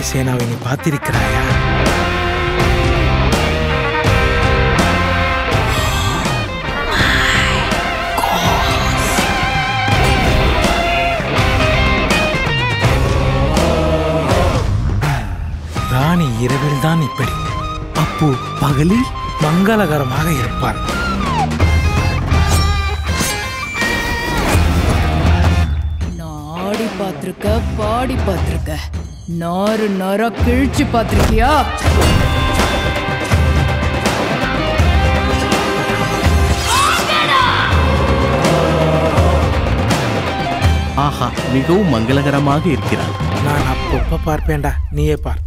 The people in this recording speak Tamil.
சேனாவை நீ பார்த்திருக்கிறாயா ராணி இரவில் தான் இப்படி அப்போ பகலில் மங்களகரமாக இருப்பார் நான் ஆடி பார்த்திருக்க பாடி பார்த்திருக்க நாறு நாரா கிழிச்சு பார்த்திருக்கியா ஆஹா மிகவும் மங்களகரமாக இருக்கிறாள் நான் அப்பப்ப பார்ப்பேன்டா நீயே பார்